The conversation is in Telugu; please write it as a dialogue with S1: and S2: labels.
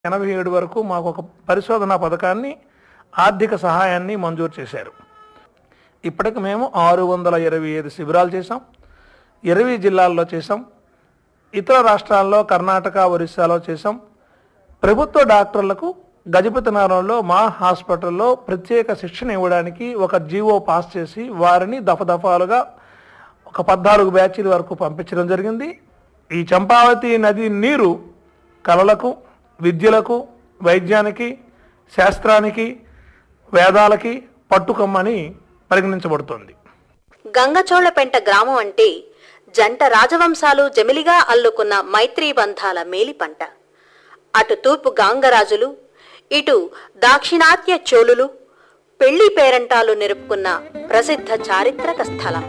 S1: ఎనభై ఏడు వరకు మాకు ఒక పరిశోధనా పథకాన్ని ఆర్థిక సహాయాన్ని మంజూరు చేశారు ఇప్పటికి మేము ఆరు వందల ఇరవై ఐదు శిబిరాలు చేసాం ఇరవై జిల్లాల్లో చేసాం ఇతర రాష్ట్రాల్లో కర్ణాటక ఒరిస్సాలో చేసాం ప్రభుత్వ డాక్టర్లకు గజపతి నగరంలో మా హాస్పిటల్లో ప్రత్యేక శిక్షణ ఇవ్వడానికి ఒక జీవో పాస్ చేసి వారిని దఫదఫాలుగా ఒక పద్నాలుగు బ్యాచీల వరకు పంపించడం జరిగింది ఈ చంపావతి నది నీరు కళలకు విద్యలకు వైద్యానికి శాస్త్రానికి వేదాలకి పట్టుకమ్మని పరిగణించబడుతోంది
S2: గంగచోళపెంట గ్రామం అంటే జంట రాజవంశాలు జమిలిగా అల్లుకున్న మైత్రీ బంధాల మేలిపంట అటు తూర్పు గాంగరాజులు ఇటు దాక్షిణాత్య చోళులు పెళ్లి పేరంటాలు నిలుపుకున్న ప్రసిద్ధ చారిత్రక స్థలం